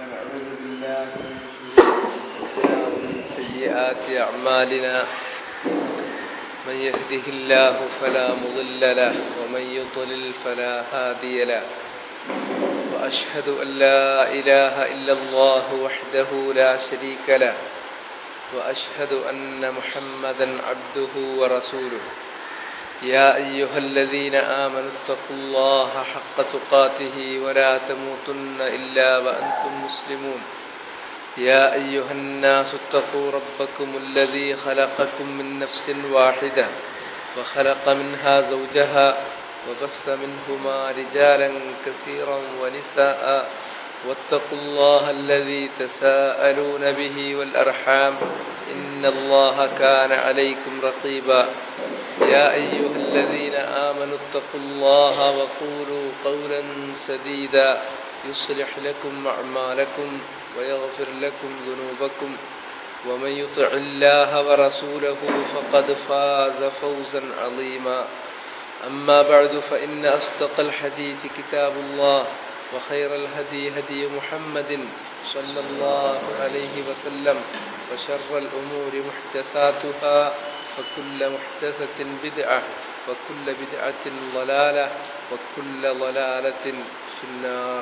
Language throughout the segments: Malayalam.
ونعوذ بالله من شرور أنفسنا ومن سيئات أعمالنا من يهده الله فلا مضل له ومن يضلل فلا هادي له وأشهد أن لا إله إلا الله وحده لا شريك له وأشهد أن محمدا عبده ورسوله يا أيها الذين آمنوا اتقوا الله حق تقاته ولا تموتن إلا وأنتم مسلمون يا أيها الناس اتقوا ربكم الذي خلقكم من نفس واحدة وخلق منها زوجها وبث منهما رجالا كثيرا ونساء واتقوا الله الذي تساءلون به والأرحام إن الله كان عليكم رقيبا يا أيها الذين آمنوا اتقوا الله وقولوا قولا سديدا يصلح لكم أعمالكم ويغفر لكم ذنوبكم ومن يطع الله ورسوله فقد فاز فوزا عظيما أما بعد فإن أصدق الحديث كتاب الله وخير الهدي هدي محمد صلى الله عليه وسلم وشر الأمور محدثاتها وكل محدثة بدعة وكل بدعة ضلالة وكل ضلالة في النار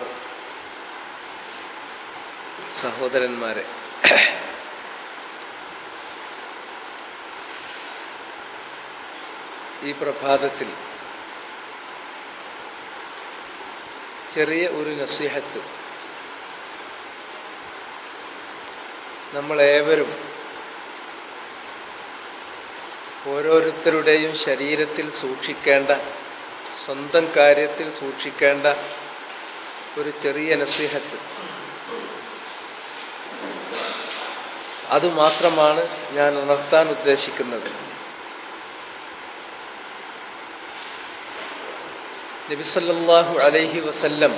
സഹോദരന്മാരെ ഈ പ്രഭാതത്തിൽ ചെറിയ ഒരു നസീഹത്ത് നമ്മളേവരും ഓരോരുത്തരുടെയും ശരീരത്തിൽ സൂക്ഷിക്കേണ്ട സ്വന്തം കാര്യത്തിൽ സൂക്ഷിക്കേണ്ട ഒരു ചെറിയ നസീഹത്ത് അതുമാത്രമാണ് ഞാൻ ഉണർത്താൻ ഉദ്ദേശിക്കുന്നത് നബിസല്ലാഹു അലൈഹി വസല്ലം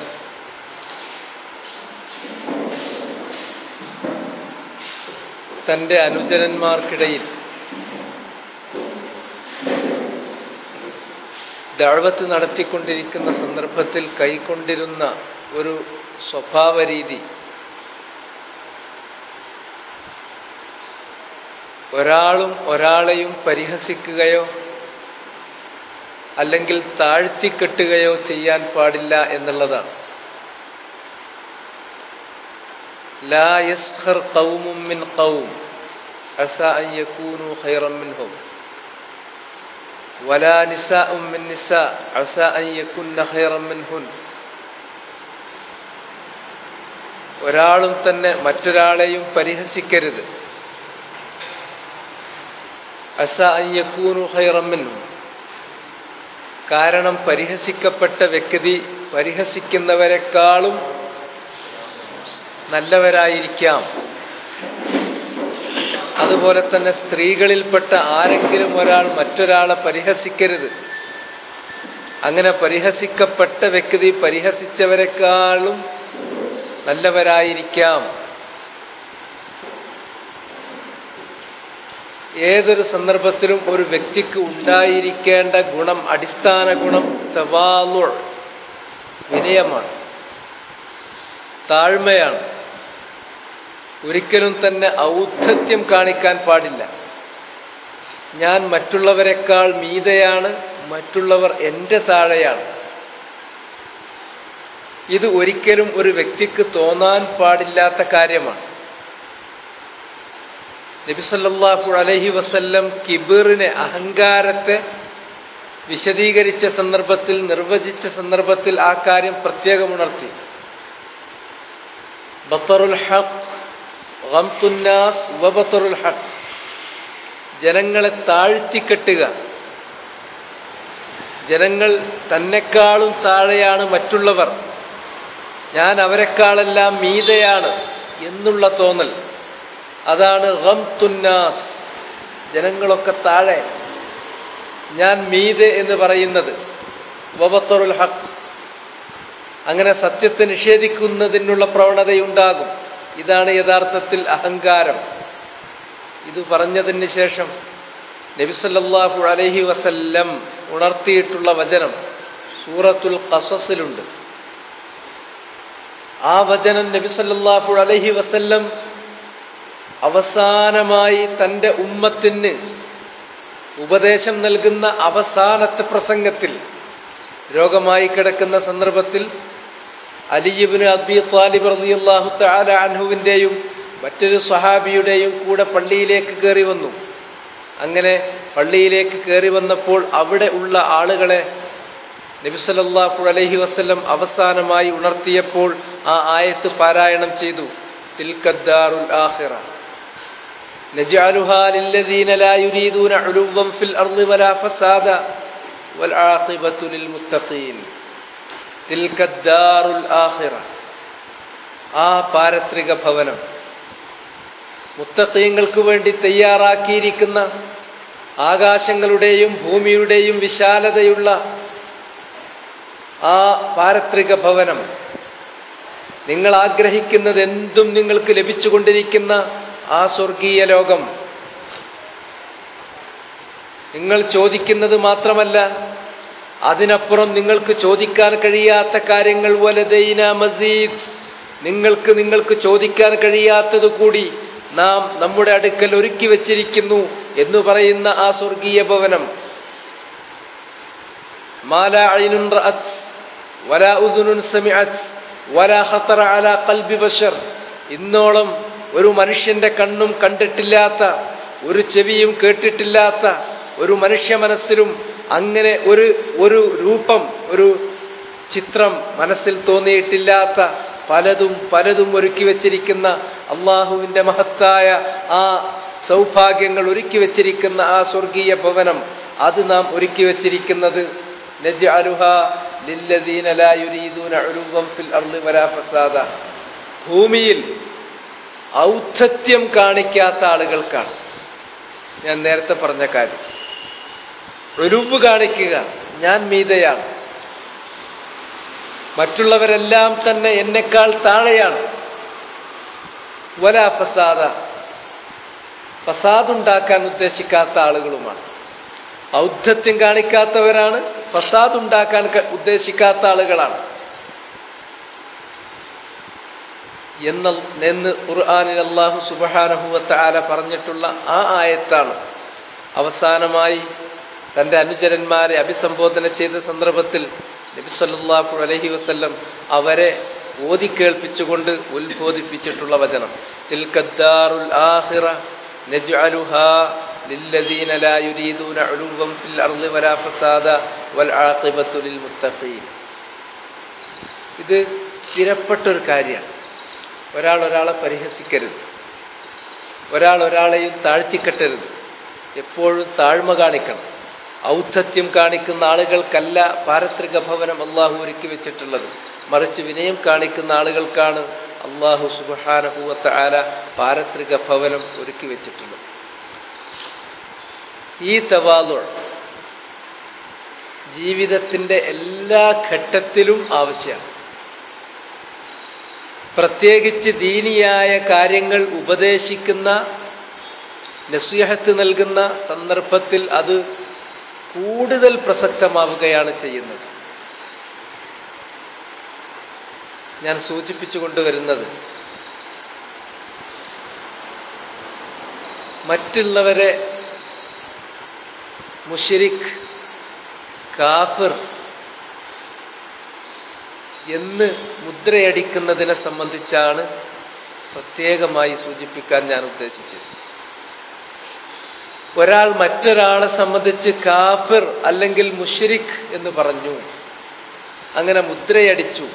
തന്റെ അനുചരന്മാർക്കിടയിൽ ദഴവത്ത് നടത്തിക്കൊണ്ടിരിക്കുന്ന സന്ദർഭത്തിൽ കൈക്കൊണ്ടിരുന്ന ഒരു സ്വഭാവ രീതി ഒരാളും ഒരാളെയും പരിഹസിക്കുകയോ അല്ലെങ്കിൽ താഴ്ത്തിക്കെട്ടുകയോ ചെയ്യാൻ പാടില്ല എന്നുള്ളതാണ് ലാ യസ്ഖർ ഖൗമും മിൻ ഖൗം അസ അൻ യകൂനു ഖൈറൻ മിൻഹും ولا نساء من نساء عسى أن يكن خيرا منهن ഒരാളും തന്നെ മറ്റൊരാളെയും പരിഹസിക്കരുത് അസ അയ്യക്കൂനു ഹൈറമ്മിനും കാരണം പരിഹസിക്കപ്പെട്ട വ്യക്തി പരിഹസിക്കുന്നവരെക്കാളും നല്ലവരായിരിക്കാം അതുപോലെ തന്നെ സ്ത്രീകളിൽപ്പെട്ട ആരെങ്കിലും ഒരാൾ മറ്റൊരാളെ പരിഹസിക്കരുത് അങ്ങനെ പരിഹസിക്കപ്പെട്ട വ്യക്തി പരിഹസിച്ചവരെക്കാളും നല്ലവരായിരിക്കാം ഏതൊരു സന്ദർഭത്തിലും ഒരു വ്യക്തിക്ക് ഉണ്ടായിരിക്കേണ്ട ഗുണം അടിസ്ഥാന ഗുണം തവാലുൾ വിനയമാണ് താഴ്മയാണ് ഒരിക്കലും തന്നെ ഔദ്ധത്യം കാണിക്കാൻ പാടില്ല ഞാൻ മറ്റുള്ളവരെക്കാൾ മീതയാണ് മറ്റുള്ളവർ എൻ്റെ താഴെയാണ് ഇത് ഒരിക്കലും ഒരു വ്യക്തിക്ക് തോന്നാൻ പാടില്ലാത്ത കാര്യമാണ് നബിസല്ലാഹു അലഹി വസല്ലം കിബിറിനെ അഹങ്കാരത്തെ വിശദീകരിച്ച സന്ദർഭത്തിൽ നിർവചിച്ച സന്ദർഭത്തിൽ ആ കാര്യം പ്രത്യേകം ഉണർത്തി ബത്തറുൽ ഹഖ് ഗംതുന്നാസ് വബത്തറുൽ ഹഖ് ജനങ്ങളെ താഴ്ത്തിക്കെട്ടുക ജനങ്ങൾ തന്നെക്കാളും താഴെയാണ് മറ്റുള്ളവർ ഞാൻ അവരെക്കാളെല്ലാം മീതയാണ് എന്നുള്ള തോന്നൽ അതാണ് റം തുന്നാസ് ജനങ്ങളൊക്കെ താഴെ ഞാൻ മീതെ എന്ന് പറയുന്നത് വബത്തറുൽ ഹക്ക് അങ്ങനെ സത്യത്തെ നിഷേധിക്കുന്നതിനുള്ള പ്രവണതയുണ്ടാകും ഇതാണ് യഥാർത്ഥത്തിൽ അഹങ്കാരം ഇത് പറഞ്ഞതിന് ശേഷം നബിസല്ലാഹു അലഹി വസല്ലം ഉണർത്തിയിട്ടുള്ള വചനം സൂറത്തുൽ ഖസസിലുണ്ട് ആ വചനം നബി സല്ലല്ലാഹു അലൈഹി വസല്ലം അവസാനമായി തൻ്റെ ഉമ്മത്തിന് ഉപദേശം നൽകുന്ന അവസാനത്തെ പ്രസംഗത്തിൽ രോഗമായി കിടക്കുന്ന സന്ദർഭത്തിൽ അലിയിബിന് അബി താലിബ് റളിയല്ലാഹു തആല അൻഹുവിൻ്റെയും മറ്റൊരു സ്വഹാബിയുടെയും കൂടെ പള്ളിയിലേക്ക് കയറി വന്നു അങ്ങനെ പള്ളിയിലേക്ക് കയറി വന്നപ്പോൾ അവിടെ ഉള്ള ആളുകളെ നബിസലല്ലാഹു അലൈഹി വസല്ലം അവസാനമായി ഉണർത്തിയപ്പോൾ ആ ആയത്ത് പാരായണം ചെയ്തു തിൽക്കദ്ദാറുൽ ആഖിറ نجعلها للذين لا يريدون علوا في الأرض ولا فسادا والعاقبة للمتقين تلك الدار الآخرة ആ പാരത്രിക ഭവനം മുത്തക്കീങ്ങൾക്ക് വേണ്ടി തയ്യാറാക്കിയിരിക്കുന്ന ആകാശങ്ങളുടെയും ഭൂമിയുടെയും വിശാലതയുള്ള ആ പാരത്രിക ഭവനം നിങ്ങൾ ആഗ്രഹിക്കുന്നത് എന്തും നിങ്ങൾക്ക് ലഭിച്ചുകൊണ്ടിരിക്കുന്ന ആ സ്വർഗീയ ലോകം നിങ്ങൾ ചോദിക്കുന്നത് മാത്രമല്ല അതിനപ്പുറം നിങ്ങൾക്ക് ചോദിക്കാൻ കഴിയാത്ത കാര്യങ്ങൾ വലതൈന മസീദ് നിങ്ങൾക്ക് നിങ്ങൾക്ക് ചോദിക്കാൻ കഴിയാത്തത് കൂടി നാം നമ്മുടെ അടുക്കൽ ഒരുക്കി വച്ചിരിക്കുന്നു എന്ന് പറയുന്ന ആ സ്വർഗീയ ഭവനം മാല ഐനുൻ റഅത് വലാ ഉദുനുൻ സമിഅത് വലാ ഖത്തറ അലാ ഖൽബി ബശർ ഇന്നോളം ഒരു മനുഷ്യന്റെ കണ്ണും കണ്ടിട്ടില്ലാത്ത ഒരു ചെവിയും കേട്ടിട്ടില്ലാത്ത ഒരു മനുഷ്യ മനസ്സിലും അങ്ങനെ ഒരു ഒരു രൂപം ഒരു ചിത്രം മനസ്സിൽ തോന്നിയിട്ടില്ലാത്ത പലതും പലതും ഒരുക്കി വച്ചിരിക്കുന്ന അള്ളാഹുവിന്റെ മഹത്തായ ആ സൗഭാഗ്യങ്ങൾ ഒരുക്കി വച്ചിരിക്കുന്ന ആ സ്വർഗീയ ഭവനം അത് നാം ഒരുക്കി വച്ചിരിക്കുന്നത് ഭൂമിയിൽ ഔദ്ധത്യം കാണിക്കാത്ത ആളുകൾക്കാണ് ഞാൻ നേരത്തെ പറഞ്ഞ കാര്യം ഒരുവ് കാണിക്കുക ഞാൻ മീതയാണ് മറ്റുള്ളവരെല്ലാം തന്നെ എന്നെക്കാൾ താഴെയാണ് വല ഫസാദ ഫസാദുണ്ടാക്കാൻ ഉദ്ദേശിക്കാത്ത ആളുകളുമാണ് ഔദ്ധത്യം കാണിക്കാത്തവരാണ് ഫസാദ് ഉണ്ടാക്കാൻ ഉദ്ദേശിക്കാത്ത ആളുകളാണ് എന്ന എന്ന് ഖുർആാനിൽ അള്ളാഹു സുബഹാനഹുവത്ത ആല പറഞ്ഞിട്ടുള്ള ആ ആയത്താണ് അവസാനമായി തൻ്റെ അനുചരന്മാരെ അഭിസംബോധന ചെയ്ത സന്ദർഭത്തിൽ നബി സല്ലല്ലാഹു അലൈഹി വസല്ലം അവരെ ഓതി കേൾപ്പിച്ചുകൊണ്ട് ഉത്ബോധിപ്പിച്ചിട്ടുള്ള വചനം തിൽക്കദ്ദാറുൽ ആഖിറ നജ്അലുഹാ للذين لا يريدون علوا في الأرض ولا فسادا والعاقبة للمتقين ഇത് സ്ഥിരപ്പെട്ടൊരു കാര്യമാണ് ഒരാൾ ഒരാളെ പരിഹസിക്കരുത് ഒരാൾ ഒരാളെയും താഴ്ത്തിക്കെട്ടരുത് എപ്പോഴും താഴ്മ കാണിക്കണം ഔദ്ധത്യം കാണിക്കുന്ന ആളുകൾക്കല്ല പാരത്രിക ഭവനം അള്ളാഹു ഒരുക്കി വെച്ചിട്ടുള്ളത് മറിച്ച് വിനയം കാണിക്കുന്ന ആളുകൾക്കാണ് അള്ളാഹു സുബഹാനഹൂവത്ത ആല പാരത്രിക ഭവനം ഒരുക്കി വെച്ചിട്ടുള്ളത് ഈ തവാദുൾ ജീവിതത്തിൻ്റെ എല്ലാ ഘട്ടത്തിലും ആവശ്യമാണ് പ്രത്യേകിച്ച് ദീനിയായ കാര്യങ്ങൾ ഉപദേശിക്കുന്ന നസ്യഹത്ത് നൽകുന്ന സന്ദർഭത്തിൽ അത് കൂടുതൽ പ്രസക്തമാവുകയാണ് ചെയ്യുന്നത് ഞാൻ സൂചിപ്പിച്ചു കൊണ്ടുവരുന്നത് മറ്റുള്ളവരെ മുഷിരിഖ് കാഫിർ എന്ന് മുദ്രയടിക്കുന്നതിനെ സംബന്ധിച്ചാണ് പ്രത്യേകമായി സൂചിപ്പിക്കാൻ ഞാൻ ഉദ്ദേശിച്ചത് ഒരാൾ മറ്റൊരാളെ സംബന്ധിച്ച് കാഫിർ അല്ലെങ്കിൽ മുഷിരിഖ് എന്ന് പറഞ്ഞു അങ്ങനെ മുദ്രയടിച്ചു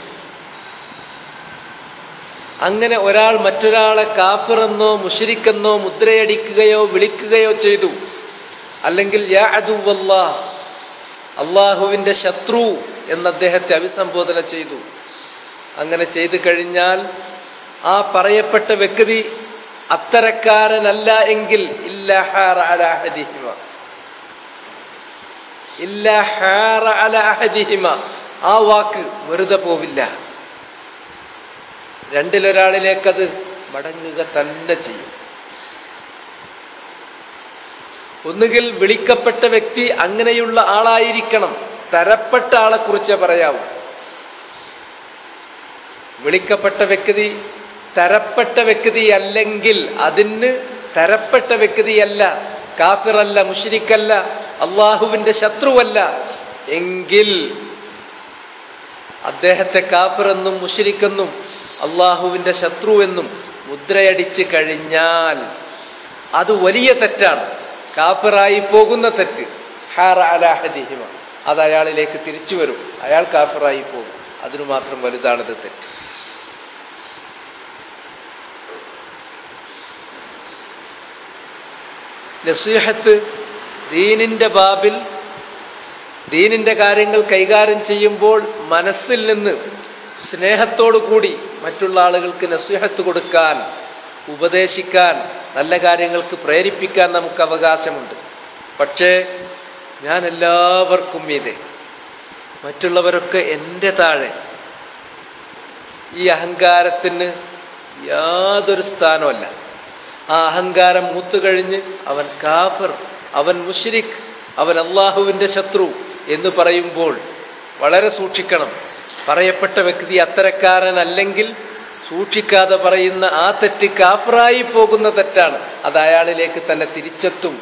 അങ്ങനെ ഒരാൾ മറ്റൊരാളെ കാഫിറെന്നോ മുഷിരിക്കെന്നോ മുദ്രയടിക്കുകയോ വിളിക്കുകയോ ചെയ്തു അല്ലെങ്കിൽ യാ അതുവല്ലാ അള്ളാഹുവിന്റെ ശത്രു എന്ന് അദ്ദേഹത്തെ അഭിസംബോധന ചെയ്തു അങ്ങനെ ചെയ്തു കഴിഞ്ഞാൽ ആ പറയപ്പെട്ട വ്യക്തി അത്തരക്കാരനല്ല എങ്കിൽ ആ വാക്ക് വെറുതെ പോവില്ല രണ്ടിലൊരാളിലേക്കത് മടങ്ങുക തന്നെ ചെയ്യും ഒന്നുകിൽ വിളിക്കപ്പെട്ട വ്യക്തി അങ്ങനെയുള്ള ആളായിരിക്കണം തരപ്പെട്ട ആളെ കുറിച്ച് പറയാവൂ വിളിക്കപ്പെട്ട വ്യക്തി തരപ്പെട്ട വ്യക്തി അല്ലെങ്കിൽ അതിന് തരപ്പെട്ട വ്യക്തിയല്ല കാഫിറല്ല മുഷിരിക്കല്ല അള്ളാഹുവിന്റെ ശത്രുവല്ല എങ്കിൽ അദ്ദേഹത്തെ കാഫിറെന്നും മുഷിരിക്കെന്നും അള്ളാഹുവിന്റെ ശത്രുവെന്നും മുദ്രയടിച്ച് കഴിഞ്ഞാൽ അത് വലിയ തെറ്റാണ് കാഫിറായി പോകുന്ന തെറ്റ് ഹാറ അലാഹദിഹിമ അത് അയാളിലേക്ക് തിരിച്ചു വരും അയാൾ കാഫിറായി പോകും അതിനു മാത്രം വലുതാണത് തെറ്റ് നസീഹത്ത് ദീനിന്റെ ബാബിൽ ദീനിന്റെ കാര്യങ്ങൾ കൈകാര്യം ചെയ്യുമ്പോൾ മനസ്സിൽ നിന്ന് സ്നേഹത്തോടു കൂടി മറ്റുള്ള ആളുകൾക്ക് നസീഹത്ത് കൊടുക്കാൻ ഉപദേശിക്കാൻ നല്ല കാര്യങ്ങൾക്ക് പ്രേരിപ്പിക്കാൻ നമുക്ക് അവകാശമുണ്ട് പക്ഷേ ഞാൻ എല്ലാവർക്കും മീതെ മറ്റുള്ളവരൊക്കെ എൻ്റെ താഴെ ഈ അഹങ്കാരത്തിന് യാതൊരു സ്ഥാനമല്ല ആ അഹങ്കാരം മൂത്തുകഴിഞ്ഞ് അവൻ കാഫർ അവൻ മുഷിരിഖ് അവൻ അള്ളാഹുവിൻ്റെ ശത്രു എന്ന് പറയുമ്പോൾ വളരെ സൂക്ഷിക്കണം പറയപ്പെട്ട വ്യക്തി അത്തരക്കാരനല്ലെങ്കിൽ സൂക്ഷിക്കാതെ പറയുന്ന ആ തെറ്റ് കാഫറായി പോകുന്ന തെറ്റാണ് അത് അയാളിലേക്ക് തന്നെ തിരിച്ചെത്തും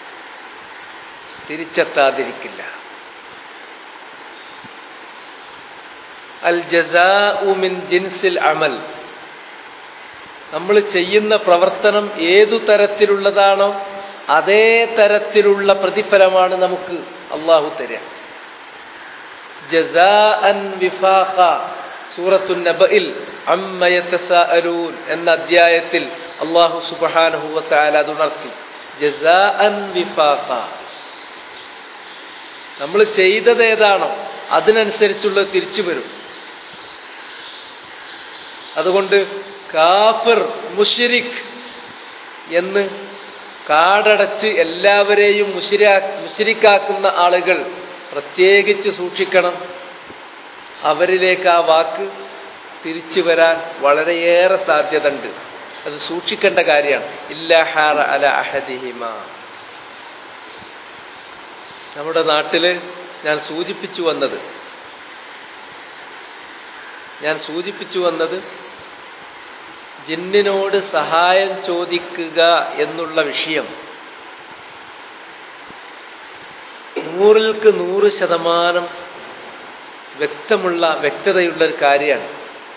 തിരിച്ചെത്താതിരിക്കില്ല അൽ ജസാഉ മിൻ ജിൻസിൽ അമൽ നമ്മൾ ചെയ്യുന്ന പ്രവർത്തനം ഏതു തരത്തിലുള്ളതാണോ അതേ തരത്തിലുള്ള പ്രതിഫലമാണ് നമുക്ക് അള്ളാഹു തരിക ജസാഅൻ വിഫാഖ സൂറത്തു നബയിൽ അമ്മയത്തസാഅലൂൻ എന്ന അധ്യായത്തിൽ അള്ളാഹു സുബ്ഹാനഹു വതആല അത് ഉണർത്തി ജസാഅൻ വിഫാഖ നമ്മൾ ചെയ്തത് ഏതാണോ അതിനനുസരിച്ചുള്ള തിരിച്ചു വരും അതുകൊണ്ട് കാഫിർ മുഷിരിഖ് എന്ന് കാടടച്ച് എല്ലാവരെയും മുഷിരാ മുഷിരിക്കാക്കുന്ന ആളുകൾ പ്രത്യേകിച്ച് സൂക്ഷിക്കണം അവരിലേക്ക് ആ വാക്ക് തിരിച്ചു വരാൻ വളരെയേറെ സാധ്യത ഉണ്ട് അത് സൂക്ഷിക്കേണ്ട കാര്യമാണ് ഇല്ല ഹാറ അല അഹദിഹിമ നമ്മുടെ നാട്ടില് ഞാൻ സൂചിപ്പിച്ചു വന്നത് ഞാൻ സൂചിപ്പിച്ചു വന്നത് ജിന്നിനോട് സഹായം ചോദിക്കുക എന്നുള്ള വിഷയം നൂറിൽക്ക് നൂറ് ശതമാനം വ്യക്തമുള്ള വ്യക്തതയുള്ള ഒരു കാര്യമാണ്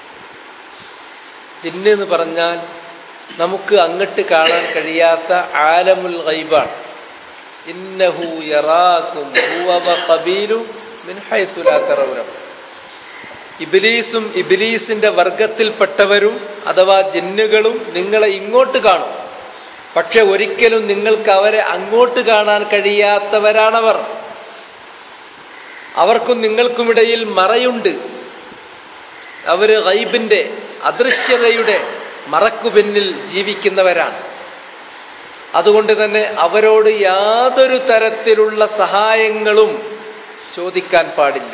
ജിന്ന് എന്ന് പറഞ്ഞാൽ നമുക്ക് അങ്ങട്ട് കാണാൻ കഴിയാത്ത ആലമുൽ ഗൈബാണ് ഇന്നഹു യറാക്കും ഹുവ ഖബീലു മിൻ ഹൈസു ലാ തറൗന ഇബിലീസും ഇബിലീസിന്റെ വർഗത്തിൽപ്പെട്ടവരും അഥവാ ജിന്നുകളും നിങ്ങളെ ഇങ്ങോട്ട് കാണും പക്ഷെ ഒരിക്കലും നിങ്ങൾക്ക് അവരെ അങ്ങോട്ട് കാണാൻ കഴിയാത്തവരാണവർ അവർക്കും നിങ്ങൾക്കുമിടയിൽ മറയുണ്ട് അവര് ഗൈബിന്റെ അദൃശ്യതയുടെ മറക്കു പിന്നിൽ ജീവിക്കുന്നവരാണ് അതുകൊണ്ട് തന്നെ അവരോട് യാതൊരു തരത്തിലുള്ള സഹായങ്ങളും ചോദിക്കാൻ പാടില്ല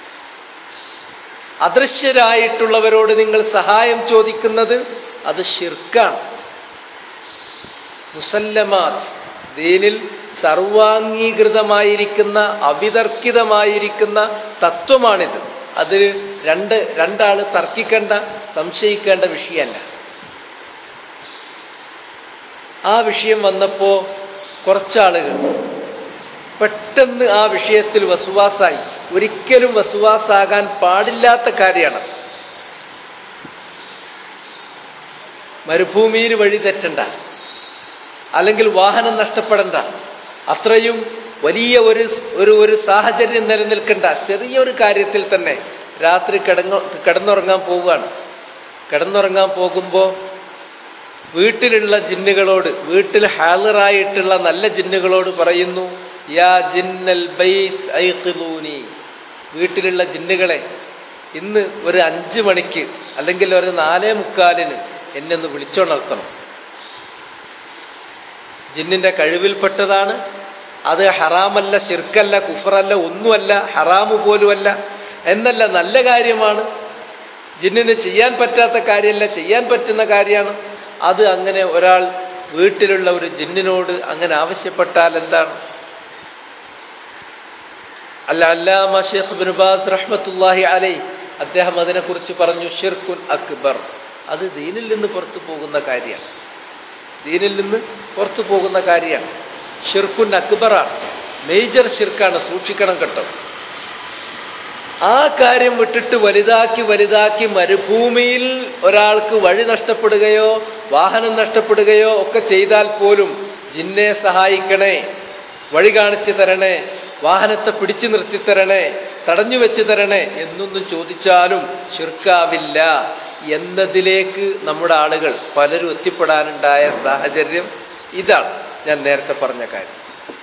അദൃശ്യരായിട്ടുള്ളവരോട് നിങ്ങൾ സഹായം ചോദിക്കുന്നത് അത് ഷിർക്കാണ് മുസല്ലമാത് ദീനിൽ സർവാംഗീകൃതമായിരിക്കുന്ന അവിതർക്കിതമായിരിക്കുന്ന തത്വമാണിത് അതിൽ രണ്ട് രണ്ടാള് തർക്കിക്കേണ്ട സംശയിക്കേണ്ട വിഷയമല്ല ആ വിഷയം വന്നപ്പോ കുറച്ചാളുകൾ പെട്ടെന്ന് ആ വിഷയത്തിൽ വസുവാസായി ഒരിക്കലും വസുവാസാകാൻ പാടില്ലാത്ത കാര്യമാണ് മരുഭൂമിയിൽ വഴി തെറ്റണ്ട അല്ലെങ്കിൽ വാഹനം നഷ്ടപ്പെടണ്ട അത്രയും വലിയ ഒരു ഒരു ഒരു സാഹചര്യം നിലനിൽക്കേണ്ട ചെറിയൊരു കാര്യത്തിൽ തന്നെ രാത്രി കിടങ്ങ കിടന്നുറങ്ങാൻ പോവുകയാണ് കിടന്നുറങ്ങാൻ പോകുമ്പോൾ വീട്ടിലുള്ള ജിന്നുകളോട് വീട്ടിൽ ഹാലറായിട്ടുള്ള നല്ല ജിന്നുകളോട് പറയുന്നു യാ ജിന്നൽ ബൈത്ത് ഐഖിലൂനി വീട്ടിലുള്ള ജിന്നുകളെ ഇന്ന് ഒരു അഞ്ച് മണിക്ക് അല്ലെങ്കിൽ ഒരു നാലേ മുക്കാലിന് എന്നെ ഒന്ന് വിളിച്ചുണർത്തണം ജിന്നിന്റെ കഴിവിൽപ്പെട്ടതാണ് അത് ഹറാമല്ല ശിർക്കല്ല കുഫറല്ല ഒന്നുമല്ല ഹറാമു പോലുമല്ല എന്നല്ല നല്ല കാര്യമാണ് ജിന്നിന് ചെയ്യാൻ പറ്റാത്ത കാര്യമല്ല ചെയ്യാൻ പറ്റുന്ന കാര്യമാണ് അത് അങ്ങനെ ഒരാൾ വീട്ടിലുള്ള ഒരു ജിന്നിനോട് അങ്ങനെ ആവശ്യപ്പെട്ടാൽ എന്താണ് അല്ല അല്ലാമ ഷെയ്ഖ് ബിൻബാസ് റഹ്മത്തുല്ലാഹി അലൈ അദ്ദേഹം അതിനെക്കുറിച്ച് പറഞ്ഞു ഷിർക്കുൻ അക്ബർ അത് ദീനിൽ നിന്ന് പുറത്തു പോകുന്ന കാര്യമാണ് ദീനിൽ നിന്ന് പുറത്തു പോകുന്ന കാര്യമാണ് ഷിർക്കുൻ അക്ബറാണ് മേജർ ഷിർക്കാണ് സൂക്ഷിക്കണം കേട്ടോ ആ കാര്യം വിട്ടിട്ട് വലുതാക്കി വലുതാക്കി മരുഭൂമിയിൽ ഒരാൾക്ക് വഴി നഷ്ടപ്പെടുകയോ വാഹനം നഷ്ടപ്പെടുകയോ ഒക്കെ ചെയ്താൽ പോലും ജിന്നെ സഹായിക്കണേ വഴി കാണിച്ചു തരണേ വാഹനത്തെ പിടിച്ചു നിർത്തി തരണേ തടഞ്ഞു വെച്ച് തരണേ എന്നൊന്നും ചോദിച്ചാലും ശിർക്കാവില്ല എന്നതിലേക്ക് നമ്മുടെ ആളുകൾ പലരും എത്തിപ്പെടാനുണ്ടായ സാഹചര്യം ഇതാണ് ഞാൻ നേരത്തെ പറഞ്ഞ കാര്യം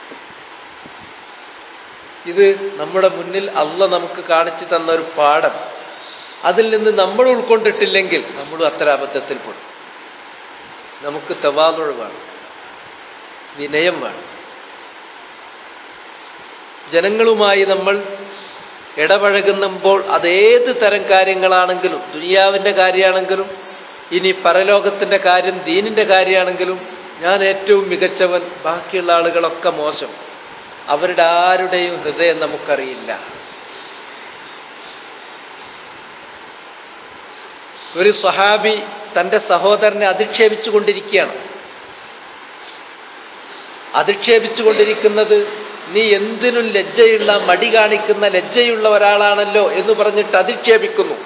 ഇത് നമ്മുടെ മുന്നിൽ അല്ല നമുക്ക് കാണിച്ചു തന്ന ഒരു പാഠം അതിൽ നിന്ന് നമ്മൾ ഉൾക്കൊണ്ടിട്ടില്ലെങ്കിൽ നമ്മൾ അത്ര അബദ്ധത്തിൽ പെടും നമുക്ക് തവാതുഴ വേണം വിനയം വേണം ജനങ്ങളുമായി നമ്മൾ ഇടപഴകുമ്പോൾ അതേത് തരം കാര്യങ്ങളാണെങ്കിലും ദുനിയാവിൻ്റെ കാര്യമാണെങ്കിലും ഇനി പരലോകത്തിൻ്റെ കാര്യം ദീനിൻ്റെ കാര്യമാണെങ്കിലും ഞാൻ ഏറ്റവും മികച്ചവൻ ബാക്കിയുള്ള ആളുകളൊക്കെ മോശം അവരുടെ ആരുടെയും ഹൃദയം നമുക്കറിയില്ല ഒരു സ്വഹാബി തന്റെ സഹോദരനെ അധിക്ഷേപിച്ചു കൊണ്ടിരിക്കുകയാണ് അധിക്ഷേപിച്ചു കൊണ്ടിരിക്കുന്നത് നീ എന്തിനും ലജ്ജയുള്ള മടി കാണിക്കുന്ന ലജ്ജയുള്ള ഒരാളാണല്ലോ എന്ന് പറഞ്ഞിട്ട് അധിക്ഷേപിക്കുന്നു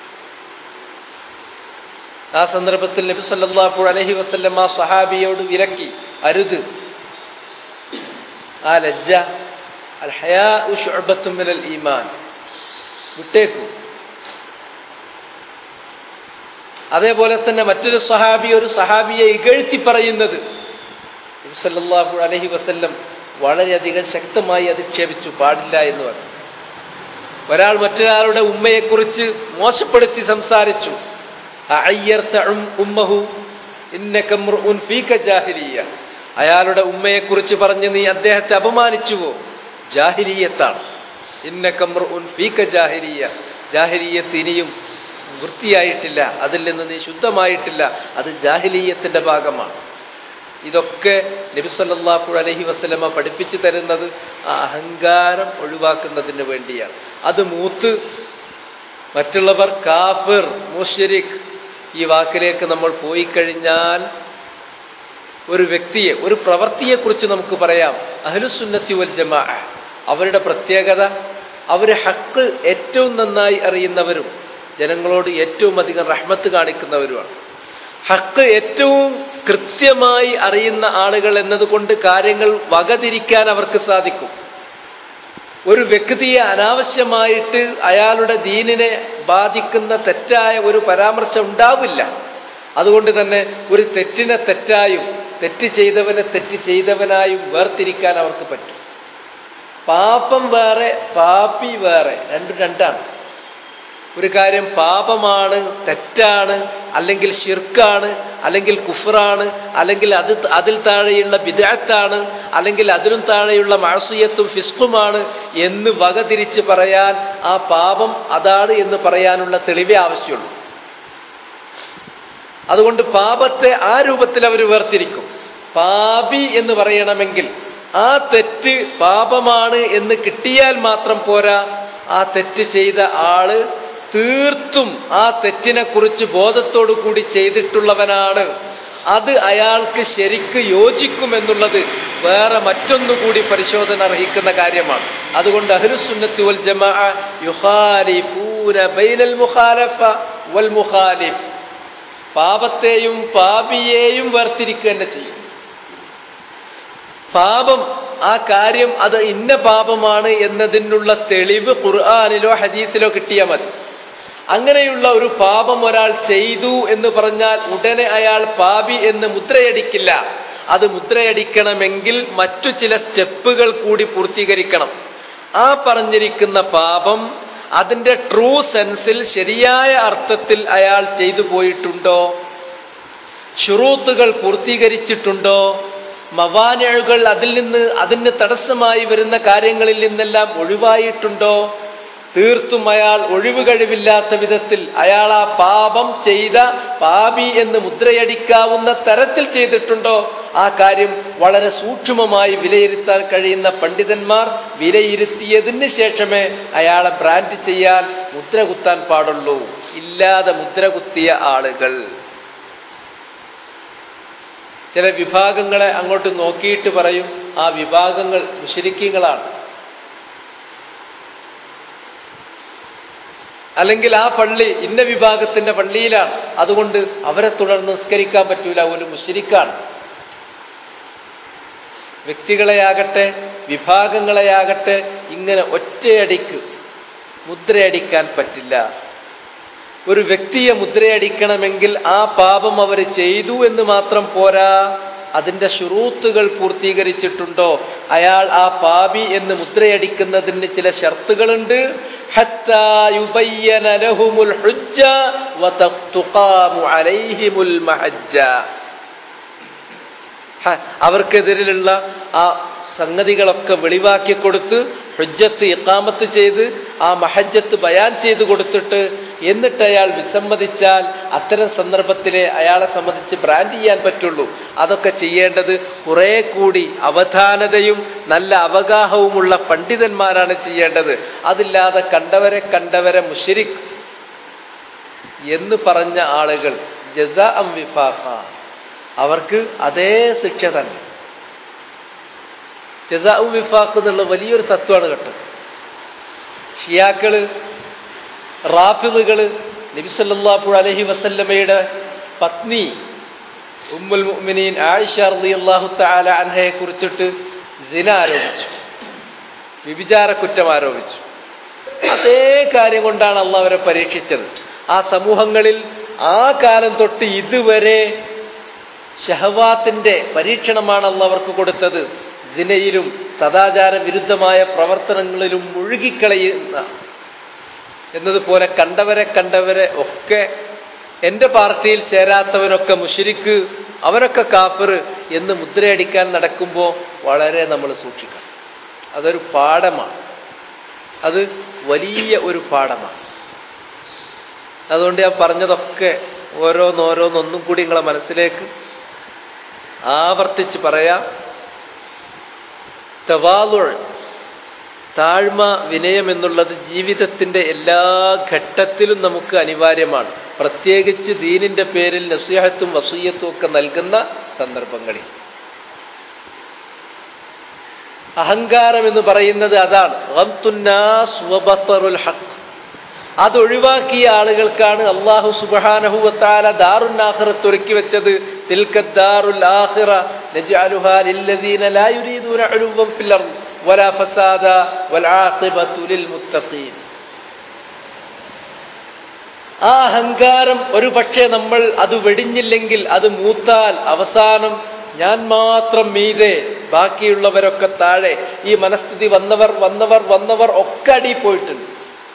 ആ സന്ദർഭത്തിൽ നബി സല്ലല്ലാഹു അലൈഹി വസല്ലം ആ സഹാബിയോട് വിലക്കി അരുത് ആ ലജ്ജ അൽ ഹയാ മിനൽ ഈമാൻ വിട്ടേക്കു അതേപോലെ തന്നെ മറ്റൊരു സഹാബി ഒരു സഹാബിയെ ഇകഴ്ത്തി പറയുന്നത് സല്ലല്ലാഹു അലൈഹി വസല്ലം വളരെയധികം ശക്തമായി അധിക്ഷേപിച്ചു പാടില്ല എന്ന് പറഞ്ഞു ഒരാൾ മറ്റൊരാളുടെ ഉമ്മയെക്കുറിച്ച് മോശപ്പെടുത്തി സംസാരിച്ചു ഉമ്മഹു ഇന്നക്കമ്രുൻ ഫീക ജാഹിലിയ അയാളുടെ ഉമ്മയെക്കുറിച്ച് പറഞ്ഞ് നീ അദ്ദേഹത്തെ അപമാനിച്ചുവോ ജാഹിലീയത്താണ് ഇന്നക്കമ്രുൻ ഫീക ജാഹിലിയ ജാഹിലീയത്ത് ഇനിയും വൃത്തിയായിട്ടില്ല അതിൽ നിന്ന് നീ ശുദ്ധമായിട്ടില്ല അത് ജാഹിലീയത്തിന്റെ ഭാഗമാണ് ഇതൊക്കെ നബിസല്ലാഹു അലഹി വസ്ലമ പഠിപ്പിച്ചു തരുന്നത് ആ അഹങ്കാരം ഒഴിവാക്കുന്നതിന് വേണ്ടിയാണ് അത് മൂത്ത് മറ്റുള്ളവർ കാഫിർ മുഷരിഖ് ഈ വാക്കിലേക്ക് നമ്മൾ പോയി കഴിഞ്ഞാൽ ഒരു വ്യക്തിയെ ഒരു പ്രവൃത്തിയെക്കുറിച്ച് നമുക്ക് പറയാം അഹ്ലുസുന്നത്തി വൽ ജമാ അവരുടെ പ്രത്യേകത അവർ ഹക്ക് ഏറ്റവും നന്നായി അറിയുന്നവരും ജനങ്ങളോട് ഏറ്റവും അധികം റഹ്മത്ത് കാണിക്കുന്നവരുമാണ് ഹക്ക് ഏറ്റവും കൃത്യമായി അറിയുന്ന ആളുകൾ എന്നതുകൊണ്ട് കാര്യങ്ങൾ വകതിരിക്കാൻ അവർക്ക് സാധിക്കും ഒരു വ്യക്തിയെ അനാവശ്യമായിട്ട് അയാളുടെ ദീനിനെ ബാധിക്കുന്ന തെറ്റായ ഒരു പരാമർശം ഉണ്ടാവില്ല അതുകൊണ്ട് തന്നെ ഒരു തെറ്റിനെ തെറ്റായും തെറ്റ് ചെയ്തവനെ തെറ്റ് ചെയ്തവനായും വേർതിരിക്കാൻ അവർക്ക് പറ്റും പാപം വേറെ പാപ്പി വേറെ രണ്ടും രണ്ടാണ് ഒരു കാര്യം പാപമാണ് തെറ്റാണ് അല്ലെങ്കിൽ ഷിർക്കാണ് അല്ലെങ്കിൽ കുഫറാണ് അല്ലെങ്കിൽ അത് അതിൽ താഴെയുള്ള വിദഗ്ധാണ് അല്ലെങ്കിൽ അതിലും താഴെയുള്ള മാസീയത്തും ഫിസ്കുമാണ് എന്ന് വകതിരിച്ച് പറയാൻ ആ പാപം അതാണ് എന്ന് പറയാനുള്ള തെളിവേ ആവശ്യമുള്ളൂ അതുകൊണ്ട് പാപത്തെ ആ രൂപത്തിൽ അവർ വേർതിരിക്കും പാപി എന്ന് പറയണമെങ്കിൽ ആ തെറ്റ് പാപമാണ് എന്ന് കിട്ടിയാൽ മാത്രം പോരാ ആ തെറ്റ് ചെയ്ത ആള് തീർത്തും ആ തെറ്റിനെ കുറിച്ച് ബോധത്തോടു കൂടി ചെയ്തിട്ടുള്ളവനാണ് അത് അയാൾക്ക് ശരിക്ക് യോജിക്കുമെന്നുള്ളത് വേറെ മറ്റൊന്നുകൂടി പരിശോധന അർഹിക്കുന്ന കാര്യമാണ് അതുകൊണ്ട് അഹ്ലുസുന്നത്തി വൽ ജമാഅ യുഖാലിഫൂന ബൈനൽ മുഖാലഫ വൽ മുഖാലിഫ് പാപത്തെയും പാപിയെയും വേർതിരിക്കുക തന്നെ ചെയ്യും പാപം ആ കാര്യം അത് ഇന്ന പാപമാണ് എന്നതിനുള്ള തെളിവ് ഖുർആാനിലോ ഹദീസിലോ കിട്ടിയാൽ മതി അങ്ങനെയുള്ള ഒരു പാപം ഒരാൾ ചെയ്തു എന്ന് പറഞ്ഞാൽ ഉടനെ അയാൾ പാപി എന്ന് മുദ്രയടിക്കില്ല അത് മുദ്രയടിക്കണമെങ്കിൽ മറ്റു ചില സ്റ്റെപ്പുകൾ കൂടി പൂർത്തീകരിക്കണം ആ പറഞ്ഞിരിക്കുന്ന പാപം അതിന്റെ ട്രൂ സെൻസിൽ ശരിയായ അർത്ഥത്തിൽ അയാൾ ചെയ്തു പോയിട്ടുണ്ടോ ഷുറൂത്തുകൾ പൂർത്തീകരിച്ചിട്ടുണ്ടോ മവാനഴുകൾ അതിൽ നിന്ന് അതിന് തടസ്സമായി വരുന്ന കാര്യങ്ങളിൽ നിന്നെല്ലാം ഒഴിവായിട്ടുണ്ടോ തീർത്തും അയാൾ ഒഴിവ് കഴിവില്ലാത്ത വിധത്തിൽ അയാൾ ആ പാപം ചെയ്ത പാപി എന്ന് മുദ്രയടിക്കാവുന്ന തരത്തിൽ ചെയ്തിട്ടുണ്ടോ ആ കാര്യം വളരെ സൂക്ഷ്മമായി വിലയിരുത്താൻ കഴിയുന്ന പണ്ഡിതന്മാർ വിലയിരുത്തിയതിന് ശേഷമേ അയാളെ ബ്രാൻഡ് ചെയ്യാൻ മുദ്ര കുത്താൻ പാടുള്ളൂ ഇല്ലാതെ മുദ്ര കുത്തിയ ആളുകൾ ചില വിഭാഗങ്ങളെ അങ്ങോട്ട് നോക്കിയിട്ട് പറയും ആ വിഭാഗങ്ങൾ മുഷരിക്കീങ്ങളാണ് അല്ലെങ്കിൽ ആ പള്ളി ഇന്ന വിഭാഗത്തിന്റെ പള്ളിയിലാണ് അതുകൊണ്ട് അവരെ തുടർന്ന് നിസ്കരിക്കാൻ പറ്റൂല ഒരു മുഷരിക്കാണ് വ്യക്തികളെയാകട്ടെ വിഭാഗങ്ങളെയാകട്ടെ ഇങ്ങനെ ഒറ്റയടിക്ക് മുദ്രയടിക്കാൻ പറ്റില്ല ഒരു വ്യക്തിയെ മുദ്രയടിക്കണമെങ്കിൽ ആ പാപം അവർ ചെയ്തു എന്ന് മാത്രം പോരാ അതിന്റെ ഷുറൂത്തുകൾ പൂർത്തീകരിച്ചിട്ടുണ്ടോ അയാൾ ആ പാപി എന്ന് മുദ്രയടിക്കുന്നതിന് ചില ഷർത്തുകളുണ്ട് ഹത്താ യുബയ്യന ലഹുമുൽ ഹുജ്ജ വതഖ്തുഖാമു അലൈഹിമുൽ മഹജ്ജ ഹ, അവർക്കെതിരിലുള്ള ആ സംഗതികളൊക്കെ വെളിവാക്കി കൊടുത്ത് ഹുജ്ജത്ത് ഇക്കാമത്ത് ചെയ്ത് ആ മഹജ്ജത്ത് ബയാൻ ചെയ്ത് കൊടുത്തിട്ട് എന്നിട്ട് അയാൾ വിസമ്മതിച്ചാൽ അത്തരം സന്ദർഭത്തിലെ അയാളെ സംബന്ധിച്ച് ബ്രാൻഡ് ചെയ്യാൻ പറ്റുള്ളൂ അതൊക്കെ ചെയ്യേണ്ടത് കുറെ കൂടി അവധാനതയും നല്ല അവഗാഹവുമുള്ള പണ്ഡിതന്മാരാണ് ചെയ്യേണ്ടത് അതില്ലാതെ കണ്ടവരെ കണ്ടവരെ മുഷിരിക് എന്ന് പറഞ്ഞ ആളുകൾ ജസ അം വിഫാഖ അവർക്ക് അതേ ശിക്ഷ തന്നെ ജസാഉ വിഫാഖ് എന്നുള്ള വലിയൊരു തത്വമാണ് കേട്ടോ ഷിയാക്കള് റാഫിദുകള് നബിസല്ലാഹു അലഹി വസല്ലമയുടെ പത്നി ഉമ്മുൽ മുഅ്മിനീൻ ആയിഷ റളിയല്ലാഹു തആല അൻഹയെ കുറിച്ചിട്ട് സിന ആരോപിച്ചു വിഭിചാര കുറ്റം ആരോപിച്ചു അതേ കാര്യം കൊണ്ടാണ് അള്ളാഹ് അവരെ പരീക്ഷിച്ചത് ആ സമൂഹങ്ങളിൽ ആ കാലം തൊട്ട് ഇതുവരെ ഷഹവാത്തിന്റെ പരീക്ഷണമാണ് അള്ള അവർക്ക് കൊടുത്തത് സിനയിലും സദാചാര വിരുദ്ധമായ പ്രവർത്തനങ്ങളിലും മുഴുകിക്കളയുന്ന എന്നതുപോലെ കണ്ടവരെ കണ്ടവരെ ഒക്കെ എന്റെ പാർട്ടിയിൽ ചേരാത്തവനൊക്കെ മുഷിരിക്ക് അവനൊക്കെ കാഫർ എന്ന് മുദ്രയടിക്കാൻ നടക്കുമ്പോൾ വളരെ നമ്മൾ സൂക്ഷിക്കണം അതൊരു പാഠമാണ് അത് വലിയ ഒരു പാഠമാണ് അതുകൊണ്ട് ഞാൻ പറഞ്ഞതൊക്കെ ഓരോന്നോരോന്നൊന്നും കൂടി നിങ്ങളെ മനസ്സിലേക്ക് ആവർത്തിച്ച് പറയാം തവാലുൾ താഴ്മ വിനയം എന്നുള്ളത് ജീവിതത്തിന്റെ എല്ലാ ഘട്ടത്തിലും നമുക്ക് അനിവാര്യമാണ് പ്രത്യേകിച്ച് ദീനിന്റെ പേരിൽ നസീഹത്തും വസൂയത്തും ഒക്കെ നൽകുന്ന സന്ദർഭങ്ങളിൽ അഹങ്കാരം എന്ന് പറയുന്നത് അതാണ് ഗംതുന്നാസ് വബത്തറുൽ ഹഖ് അതൊഴിവാക്കിയ ആളുകൾക്കാണ് അള്ളാഹു സുബഹാനഹുവത്താല ദാറുന്നാഹിറത്ത് ഒരുക്കി വെച്ചത് തിൽക്കദ്ദാറുൽ ആഖിറ നജ്അലുഹാ ലില്ലദീന ലാ യുരീദൂന ഉലുവൻ ഫിൽ അർദ് വലാ ഫസാദ വൽ ആഖിബത്തു ലിൽ മുത്തഖീൻ ആ അഹങ്കാരം ഒരു പക്ഷേ നമ്മൾ അത് വെടിഞ്ഞില്ലെങ്കിൽ അത് മൂത്താൽ അവസാനം ഞാൻ മാത്രം മീതെ ബാക്കിയുള്ളവരൊക്കെ താഴെ ഈ മനസ്ഥിതി വന്നവർ വന്നവർ വന്നവർ ഒക്കെ അടി പോയിട്ടുണ്ട്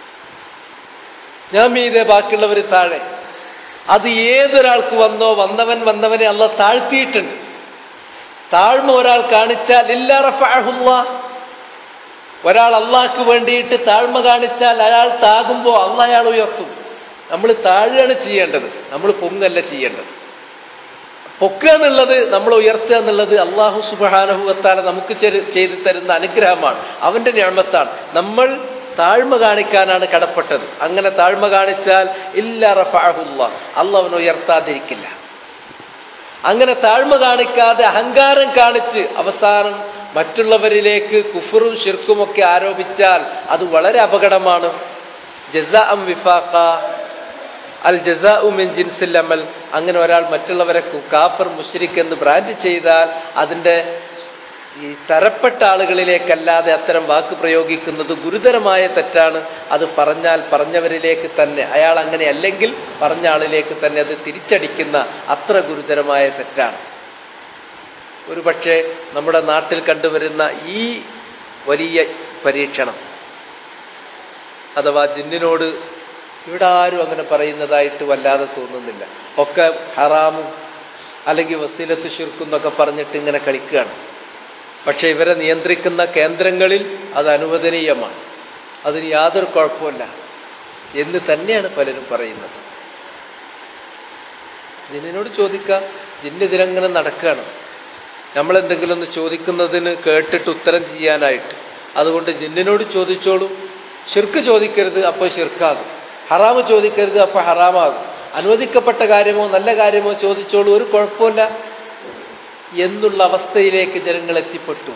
ഞാൻ മീതെ ബാക്കിയുള്ളവർ താഴെ അത് ഏതൊരാൾക്ക് വന്നോ വന്നവൻ വന്നവനെ അല്ല താഴ്ത്തിയിട്ടുണ്ട് താഴ്മ ഒരാൾ കാണിച്ചാൽ ഇല്ല റഫഅഹുല്ല ഒരാൾ അള്ളാഹ്ക്ക് വേണ്ടിയിട്ട് താഴ്മ കാണിച്ചാൽ അയാൾ താകുമ്പോൾ അള്ള അയാൾ ഉയർത്തും നമ്മൾ താഴുകയാണ് ചെയ്യേണ്ടത് നമ്മൾ പൊങ്ങല്ല ചെയ്യേണ്ടത് പൊക്കുക എന്നുള്ളത് നമ്മൾ ഉയർത്തുക എന്നുള്ളത് അള്ളാഹു സുബാനഹുവത്താല നമുക്ക് ചെയ്തു തരുന്ന അനുഗ്രഹമാണ് അവന്റെ ഞാമത്താണ് നമ്മൾ താഴ്മ കാണിക്കാനാണ് കടപ്പെട്ടത് അങ്ങനെ താഴ്മ കാണിച്ചാൽ ഇല്ല റഫാഹുല്ല അള്ളവൻ ഉയർത്താതിരിക്കില്ല അങ്ങനെ താഴ്മ കാണിക്കാതെ അഹങ്കാരം കാണിച്ച് അവസാനം മറ്റുള്ളവരിലേക്ക് കുഫറും ഷിർക്കുമൊക്കെ ആരോപിച്ചാൽ അത് വളരെ അപകടമാണ് ജസ അം വിഫാഖ അൽ ജസാ ഉമിൻ ജിൻസിൽ അമൽ അങ്ങനെ ഒരാൾ മറ്റുള്ളവരെ കാഫർ മുഷരിക്ക് എന്ന് ബ്രാൻഡ് ചെയ്താൽ അതിൻ്റെ ഈ തരപ്പെട്ട ആളുകളിലേക്കല്ലാതെ അത്തരം വാക്ക് പ്രയോഗിക്കുന്നത് ഗുരുതരമായ തെറ്റാണ് അത് പറഞ്ഞാൽ പറഞ്ഞവരിലേക്ക് തന്നെ അയാൾ അങ്ങനെ അല്ലെങ്കിൽ പറഞ്ഞ ആളിലേക്ക് തന്നെ അത് തിരിച്ചടിക്കുന്ന അത്ര ഗുരുതരമായ തെറ്റാണ് ഒരുപക്ഷെ നമ്മുടെ നാട്ടിൽ കണ്ടുവരുന്ന ഈ വലിയ പരീക്ഷണം അഥവാ ജിന്നിനോട് ഇവിടെ ആരും അങ്ങനെ പറയുന്നതായിട്ട് വല്ലാതെ തോന്നുന്നില്ല ഒക്കെ ഹറാമും അല്ലെങ്കിൽ വസീലത്ത് ശുർക്കും എന്നൊക്കെ പറഞ്ഞിട്ട് ഇങ്ങനെ കളിക്കുകയാണ് പക്ഷെ ഇവരെ നിയന്ത്രിക്കുന്ന കേന്ദ്രങ്ങളിൽ അത് അനുവദനീയമാണ് അതിന് യാതൊരു കുഴപ്പമില്ല എന്ന് തന്നെയാണ് പലരും പറയുന്നത് ജിന്നിനോട് ചോദിക്കാം ജിന്ന് ഇതിലങ്ങനെ നടക്കുകയാണ് നമ്മൾ എന്തെങ്കിലും ഒന്ന് ചോദിക്കുന്നതിന് കേട്ടിട്ട് ഉത്തരം ചെയ്യാനായിട്ട് അതുകൊണ്ട് ജിന്നിനോട് ചോദിച്ചോളൂ ഷിർക്ക് ചോദിക്കരുത് അപ്പോൾ ഷിർക്കാകും ഹറാമ് ചോദിക്കരുത് അപ്പോൾ ഹറാമാകും അനുവദിക്കപ്പെട്ട കാര്യമോ നല്ല കാര്യമോ ചോദിച്ചോളൂ ഒരു കുഴപ്പമില്ല എന്നുള്ള അവസ്ഥയിലേക്ക് ജനങ്ങൾ എത്തിപ്പെട്ടു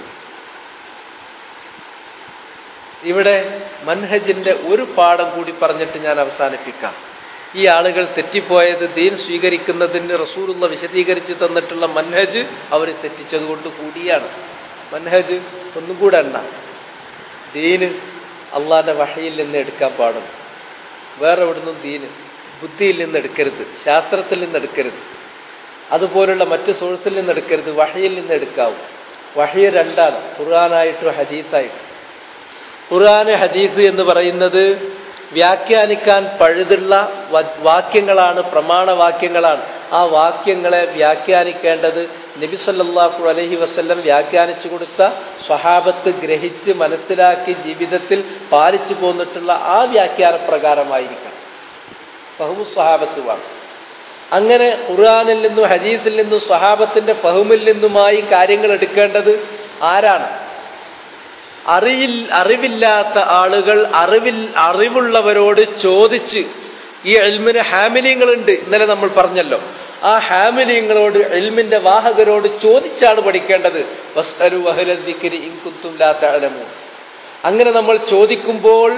ഇവിടെ മൻഹജിന്റെ ഒരു പാഠം കൂടി പറഞ്ഞിട്ട് ഞാൻ അവസാനിപ്പിക്കാം ഈ ആളുകൾ തെറ്റിപ്പോയത് ദീൻ സ്വീകരിക്കുന്നതിന് റസൂലുള്ള വിശദീകരിച്ച് തന്നിട്ടുള്ള മൻഹജ് അവർ തെറ്റിച്ചതുകൊണ്ട് കൂടിയാണ് മൻഹജ് ഒന്നും കൂടെ എണ്ണ ദീന് അള്ളാന്റെ വഹയിൽ നിന്ന് എടുക്കാൻ പാടും വേറെ എവിടുന്നും ദീന് ബുദ്ധിയിൽ നിന്ന് എടുക്കരുത് ശാസ്ത്രത്തിൽ നിന്ന് എടുക്കരുത് അതുപോലുള്ള മറ്റ് സോഴ്സിൽ നിന്ന് എടുക്കരുത് വഹയിൽ നിന്ന് എടുക്കാവൂ വഹയ രണ്ടാണ് ഖുർആാനായിട്ടും ഹദീസായിട്ടും ഖുർആന് ഹദീസ് എന്ന് പറയുന്നത് വ്യാഖ്യാനിക്കാൻ പഴുതുള്ള വാക്യങ്ങളാണ് പ്രമാണവാക്യങ്ങളാണ് ആ വാക്യങ്ങളെ വ്യാഖ്യാനിക്കേണ്ടത് നബി സല്ലല്ലാഹു അലൈഹി വസല്ലം വ്യാഖ്യാനിച്ചു കൊടുത്ത സ്വഹാബത്ത് ഗ്രഹിച്ച് മനസ്സിലാക്കി ജീവിതത്തിൽ പാലിച്ചു പോന്നിട്ടുള്ള ആ വ്യാഖ്യാന പ്രകാരമായിരിക്കണം ഫഹമു സ്വഹാബത്ത് വാണ് അങ്ങനെ ഖുർആാനിൽ നിന്നും ഹദീസിൽ നിന്നും സ്വഹാബത്തിന്റെ ഫഹമിൽ നിന്നുമായി കാര്യങ്ങൾ എടുക്കേണ്ടത് ആരാണ് അറിയിൽ അറിവില്ലാത്ത ആളുകൾ അറിവിൽ അറിവുള്ളവരോട് ചോദിച്ച് ഈ എൽമിന് ഹാമിലിയങ്ങളുണ്ട് ഇന്നലെ നമ്മൾ പറഞ്ഞല്ലോ ആ ഹാമിലിയങ്ങളോട് എൽമിന്റെ വാഹകരോട് ചോദിച്ചാണ് പഠിക്കേണ്ടത് വസ്അലു വഹലദിക്കിരി ഇൻകുത്തുല്ലാത്തലമു അങ്ങനെ നമ്മൾ ചോദിക്കുമ്പോൾ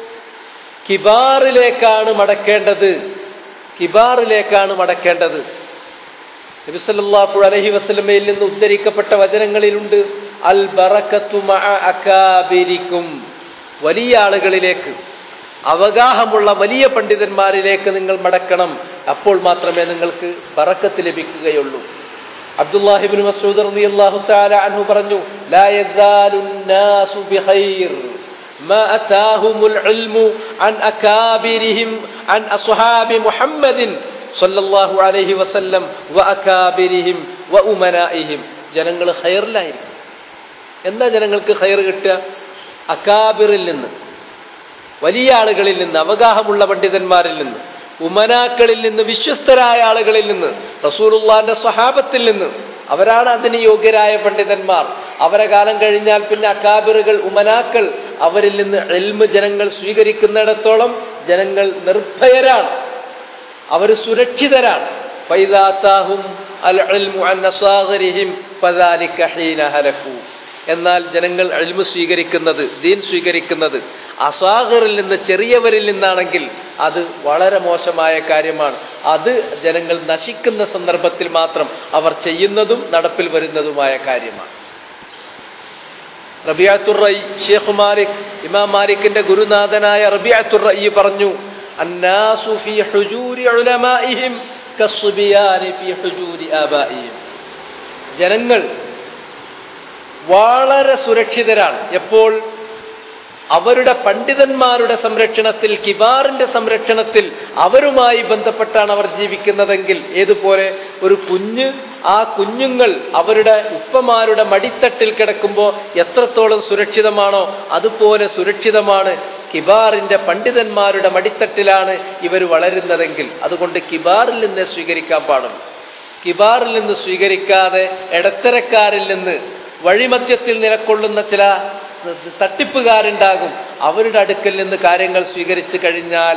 കിബാറിലേക്കാണ് മടക്കേണ്ടത് കിബാറിലേക്കാണ് മടക്കേണ്ടത് നബിസല്ലാഹു അലഹി വസ്ലമയിൽ നിന്ന് ഉദ്ധരിക്കപ്പെട്ട വചനങ്ങളിലുണ്ട് അൽ ബറക്കത്തു അക്കാബിരിക്കും വലിയ ആളുകളിലേക്ക് അവഗാഹമുള്ള വലിയ പണ്ഡിതന്മാരിലേക്ക് നിങ്ങൾ മടക്കണം അപ്പോൾ മാത്രമേ നിങ്ങൾക്ക് ബറക്കത്ത് ലഭിക്കുകയുള്ളൂ അബ്ദുല്ലാഹിബിൻ മസൂദ് റളിയല്ലാഹു തആല അൻഹു പറഞ്ഞു ലാ യസാലു الناس بخير ما أتاهم العلم عن أكابرهم عن أصحاب محمد صلى الله عليه وسلم وأكابرهم وأمنائهم ജനങ്ങൾ ഖൈറിലായിരിക്കും എന്താ ജനങ്ങൾക്ക് ഖൈർ കിട്ടുക അക്കാബിറിൽ നിന്ന് വലിയ ആളുകളിൽ നിന്ന് അവഗാഹമുള്ള പണ്ഡിതന്മാരിൽ നിന്ന് ഉമനാക്കളിൽ നിന്ന് വിശ്വസ്തരായ ആളുകളിൽ നിന്ന് റസൂലുള്ളാന്റെ സ്വഹാബത്തിൽ നിന്ന് അവരാണ് അതിന് യോഗ്യരായ പണ്ഡിതന്മാർ അവരെ കാലം കഴിഞ്ഞാൽ പിന്നെ അക്കാബിറുകൾ ഉമനാക്കൾ അവരിൽ നിന്ന് എൽമ് ജനങ്ങൾ സ്വീകരിക്കുന്നിടത്തോളം ജനങ്ങൾ നിർഭയരാണ് അവർ സുരക്ഷിതരാണ് ഫൈദാത്താഹും അൽ ഇൽമു അൻ അസ്വാഗരിഹിം ഫദാലിക ഹീന ഹലകൂ എന്നാൽ ജനങ്ങൾ അഴിമു സ്വീകരിക്കുന്നത് ദീൻ സ്വീകരിക്കുന്നത് അസാഹറിൽ നിന്ന് ചെറിയവരിൽ നിന്നാണെങ്കിൽ അത് വളരെ മോശമായ കാര്യമാണ് അത് ജനങ്ങൾ നശിക്കുന്ന സന്ദർഭത്തിൽ മാത്രം അവർ ചെയ്യുന്നതും നടപ്പിൽ വരുന്നതുമായ കാര്യമാണ് റബിയാത്തുർ റൈ ഷേഖ് മാലിക് ഇമാം മാലിക്കിന്റെ ഗുരുനാഥനായ റബിയാത്തുർ റൈ പറഞ്ഞു അന്നാസു ഫീ ഹുജൂരി ഉലമാഇഹിം കസ്ബിയാനി ഫീ ഹുജൂരി ആബാഇഹിം ജനങ്ങൾ വളരെ സുരക്ഷിതരാണ് എപ്പോൾ അവരുടെ പണ്ഡിതന്മാരുടെ സംരക്ഷണത്തിൽ കിബാറിന്റെ സംരക്ഷണത്തിൽ അവരുമായി ബന്ധപ്പെട്ടാണ് അവർ ജീവിക്കുന്നതെങ്കിൽ ഏതുപോലെ ഒരു കുഞ്ഞ് ആ കുഞ്ഞുങ്ങൾ അവരുടെ ഉപ്പമാരുടെ മടിത്തട്ടിൽ കിടക്കുമ്പോൾ എത്രത്തോളം സുരക്ഷിതമാണോ അതുപോലെ സുരക്ഷിതമാണ് കിബാറിന്റെ പണ്ഡിതന്മാരുടെ മടിത്തട്ടിലാണ് ഇവർ വളരുന്നതെങ്കിൽ അതുകൊണ്ട് കിബാറിൽ നിന്ന് സ്വീകരിക്കാൻ പാടും കിബാറിൽ നിന്ന് സ്വീകരിക്കാതെ ഇടത്തരക്കാരിൽ നിന്ന് വഴിമധ്യത്തിൽ നിലക്കൊള്ളുന്ന ചില തട്ടിപ്പുകാരുണ്ടാകും അവരുടെ അടുക്കൽ നിന്ന് കാര്യങ്ങൾ സ്വീകരിച്ചു കഴിഞ്ഞാൽ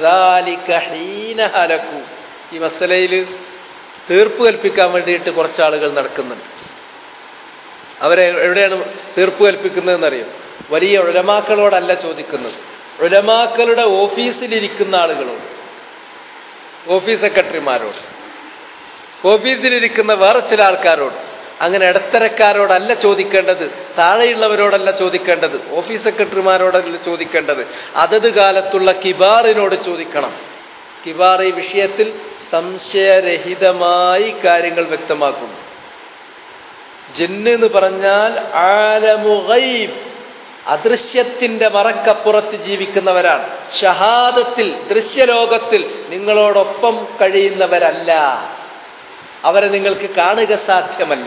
ഹലക്കു ഈ മസലയിൽ തീർപ്പ് കൽപ്പിക്കാൻ വേണ്ടിയിട്ട് കുറച്ച് ആളുകൾ നടക്കുന്നുണ്ട് അവരെ എവിടെയാണ് തീർപ്പ് കൽപ്പിക്കുന്നതെന്നറിയും വലിയ ഉലമാക്കളോടല്ല ചോദിക്കുന്നത് ഉലമാക്കളുടെ ഓഫീസിലിരിക്കുന്ന ആളുകളോട് ഓഫീസ് സെക്രട്ടറിമാരോട് ഓഫീസിലിരിക്കുന്ന വേറെ ചില ആൾക്കാരോട് അങ്ങനെ ഇടത്തരക്കാരോടല്ല ചോദിക്കേണ്ടത് താഴെയുള്ളവരോടല്ല ചോദിക്കേണ്ടത് ഓഫീസ് സെക്രട്ടറിമാരോടല്ല ചോദിക്കേണ്ടത് അതത് കാലത്തുള്ള കിബാറിനോട് ചോദിക്കണം കിബാർ ഈ വിഷയത്തിൽ സംശയരഹിതമായി കാര്യങ്ങൾ വ്യക്തമാക്കുന്നു ജിന്ന് എന്ന് പറഞ്ഞാൽ ആലമുഗൈബ് അദൃശ്യത്തിന്റെ മറക്കപ്പുറത്ത് ജീവിക്കുന്നവരാണ് ഷഹാദത്തിൽ ദൃശ്യലോകത്തിൽ നിങ്ങളോടൊപ്പം കഴിയുന്നവരല്ല അവരെ നിങ്ങൾക്ക് കാണുക സാധ്യമല്ല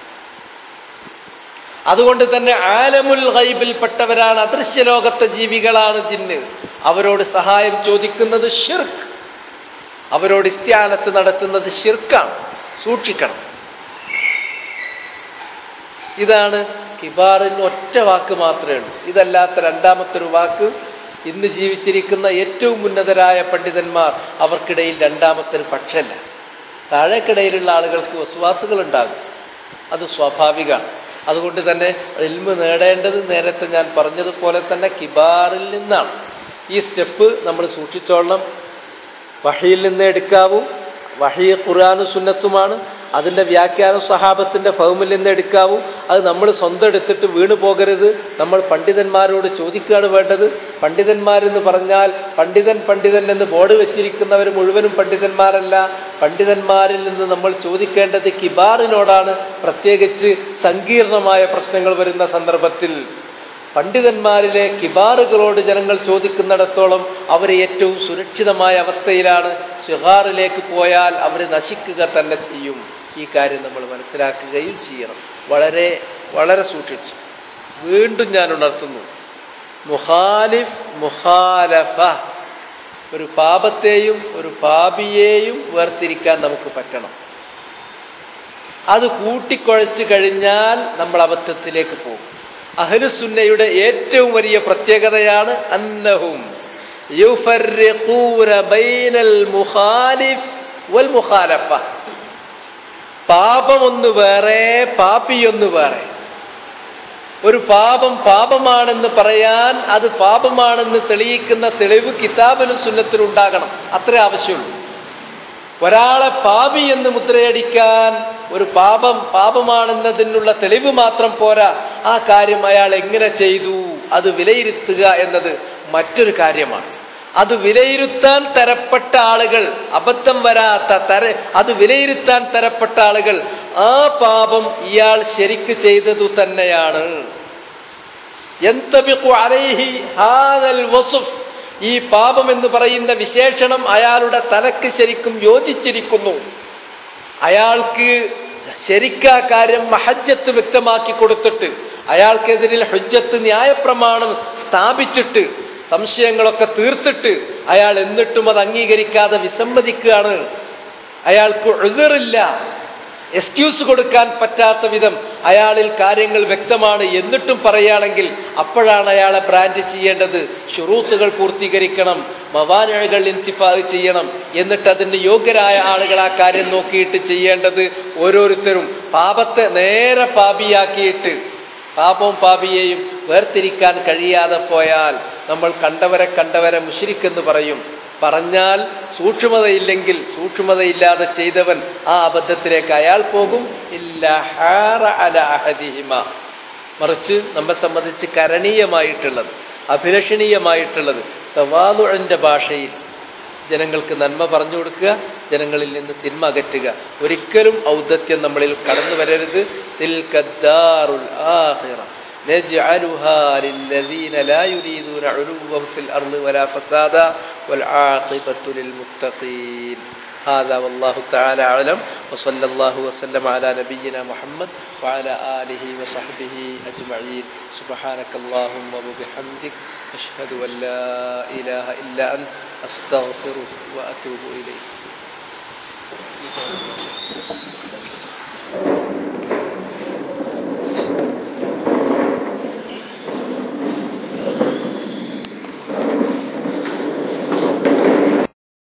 അതുകൊണ്ട് തന്നെ ആലമുൽ ഗൈബിൽപ്പെട്ടവരാണ് അദൃശ്യ ലോകത്തെ ജീവികളാണ് ജിന്ന് അവരോട് സഹായം ചോദിക്കുന്നത് ഷിർക്ക് അവരോട് ഇസ്ത്യാനത്ത് നടത്തുന്നത് ഷിർക്കാണ് സൂക്ഷിക്കണം ഇതാണ് കിബാറിന് ഒറ്റ വാക്ക് മാത്രമേ ഉള്ളൂ ഇതല്ലാത്ത രണ്ടാമത്തെ ഒരു വാക്ക് ഇന്ന് ജീവിച്ചിരിക്കുന്ന ഏറ്റവും ഉന്നതരായ പണ്ഡിതന്മാർ അവർക്കിടയിൽ രണ്ടാമത്തെ ഒരു പക്ഷല്ല താഴേക്കിടയിലുള്ള ആളുകൾക്ക് വസുവാസുകൾ ഉണ്ടാകും അത് സ്വാഭാവികമാണ് അതുകൊണ്ട് തന്നെ ഇൽമ് നേടേണ്ടത് നേരത്തെ ഞാൻ പറഞ്ഞതുപോലെ തന്നെ കിബാറിൽ നിന്നാണ് ഈ സ്റ്റെപ്പ് നമ്മൾ സൂക്ഷിച്ചോളണം വഹിയിൽ നിന്ന് എടുക്കാവൂ വഹി ഖുർആാനും സുന്നത്തുമാണ് അതിൻ്റെ വ്യാഖ്യാനം സഹാബത്തിൻ്റെ ഫൗമിൽ നിന്ന് എടുക്കാവൂ അത് നമ്മൾ സ്വന്തം എടുത്തിട്ട് വീണു പോകരുത് നമ്മൾ പണ്ഡിതന്മാരോട് ചോദിക്കുകയാണ് വേണ്ടത് പണ്ഡിതന്മാരെന്ന് പറഞ്ഞാൽ പണ്ഡിതൻ പണ്ഡിതൻ എന്ന് ബോർഡ് വെച്ചിരിക്കുന്നവർ മുഴുവനും പണ്ഡിതന്മാരല്ല പണ്ഡിതന്മാരിൽ നിന്ന് നമ്മൾ ചോദിക്കേണ്ടത് കിബാറിനോടാണ് പ്രത്യേകിച്ച് സങ്കീർണമായ പ്രശ്നങ്ങൾ വരുന്ന സന്ദർഭത്തിൽ പണ്ഡിതന്മാരിലെ കിബാറുകളോട് ജനങ്ങൾ ചോദിക്കുന്നിടത്തോളം അവർ ഏറ്റവും സുരക്ഷിതമായ അവസ്ഥയിലാണ് ഷിഹാറിലേക്ക് പോയാൽ അവർ നശിക്കുക തന്നെ ചെയ്യും ഈ കാര്യം നമ്മൾ മനസ്സിലാക്കുകയും ചെയ്യണം വളരെ വളരെ സൂക്ഷിച്ചു വീണ്ടും ഞാൻ ഉണർത്തുന്നു മുഹാലിഫ് മുഹാലഫ ഒരു പാപത്തെയും ഒരു പാപിയെയും വേർതിരിക്കാൻ നമുക്ക് പറ്റണം അത് കൂട്ടിക്കുഴച്ച് കഴിഞ്ഞാൽ നമ്മൾ അബദ്ധത്തിലേക്ക് പോകും അഹ്ലുസുന്നയുടെ ഏറ്റവും വലിയ പ്രത്യേകതയാണ് അന്നഹും യുഫർരിഖൂന ബൈനൽ മുഖാലിഫ് വൽ മുഖാലഫ പാപമൊന്ന് വേറെ പാപിയൊന്ന് വേറെ ഒരു പാപം പാപമാണെന്ന് പറയാൻ അത് പാപമാണെന്ന് തെളിയിക്കുന്ന തെളിവ് കിതാബിനും സുന്നത്തിനും ഉണ്ടാകണം അത്രേ ആവശ്യമുള്ളൂ ഒരാളെ പാപി എന്ന് മുദ്രയടിക്കാൻ ഒരു പാപം പാപമാണെന്നതിനുള്ള തെളിവ് മാത്രം പോരാ ആ കാര്യം അയാൾ എങ്ങനെ ചെയ്തു അത് വിലയിരുത്തുക എന്നത് മറ്റൊരു കാര്യമാണ് അത് വിലയിരുത്താൻ തരപ്പെട്ട ആളുകൾ അബദ്ധം വരാത്ത തര അത് വിലയിരുത്താൻ തരപ്പെട്ട ആളുകൾ ആ പാപം ഇയാൾ ശരിക്ക് ചെയ്തതു തന്നെയാണ് യന്തബിഖു അലൈഹി ഹാദൽ വസുഫ് ഈ പാപം എന്ന് പറയുന്ന വിശേഷണം അയാളുടെ തലക്ക് ശരിക്കും യോജിച്ചിരിക്കുന്നു അയാൾക്ക് ശരിക്കാ കാര്യം മഹജ്ജത്ത് വ്യക്തമാക്കി കൊടുത്തിട്ട് അയാൾക്കെതിരിൽ ഹുജ്ജത്ത് ന്യായപ്രമാണം സ്ഥാപിച്ചിട്ട് സംശയങ്ങളൊക്കെ തീർത്തിട്ട് അയാൾ എന്നിട്ടും അത് അംഗീകരിക്കാതെ വിസമ്മതിക്കുകയാണ് അയാൾക്ക് എതിറില്ല എക്സ്ക്യൂസ് കൊടുക്കാൻ പറ്റാത്ത വിധം അയാളിൽ കാര്യങ്ങൾ വ്യക്തമാണ് എന്നിട്ടും പറയുകയാണെങ്കിൽ അപ്പോഴാണ് അയാളെ ബ്രാൻഡ് ചെയ്യേണ്ടത് ഷുറൂത്തുകൾ പൂർത്തീകരിക്കണം മവാനകൾ ഇൻതിഫാ ചെയ്യണം എന്നിട്ട് അതിന് യോഗ്യരായ ആളുകൾ ആ കാര്യം നോക്കിയിട്ട് ചെയ്യേണ്ടത് ഓരോരുത്തരും പാപത്തെ നേരെ പാപിയാക്കിയിട്ട് പാപവും പാപിയെയും വേർതിരിക്കാൻ കഴിയാതെ പോയാൽ നമ്മൾ കണ്ടവരെ കണ്ടവരെ മുഷിരിക്കെന്ന് പറയും പറഞ്ഞാൽ സൂക്ഷ്മതയില്ലെങ്കിൽ സൂക്ഷ്മതയില്ലാതെ ചെയ്തവൻ ആ അബദ്ധത്തിലേക്ക് അയാൾ പോകും ഇല്ല ഹാറ അല അഹദിഹിമ മറിച്ച് നമ്മെ സംബന്ധിച്ച് കരണീയമായിട്ടുള്ളത് അഭിലഷണീയമായിട്ടുള്ളത് തവാതുഴന്റെ ഭാഷയിൽ ജനങ്ങൾക്ക് നന്മ പറഞ്ഞു കൊടുക്കുക ജനങ്ങളിൽ നിന്ന് തിന്മ അകറ്റുക ഒരിക്കലും ഔദത്യം നമ്മളിൽ കടന്നു വരരുത് തിൽക്കദ്ദാറുൽ ആഖിറ نجعلها للذين لا يريدون علوا في الأرض ولا فسادا والعاقبة للمتقين هذا والله تعالى أعلم وصلى الله وسلم على نبينا محمد وعلى آله وصحبه أجمعين سبحانك اللهم وبحمدك أشهد أن لا إله إلا أنت أستغفرك وأتوب إليك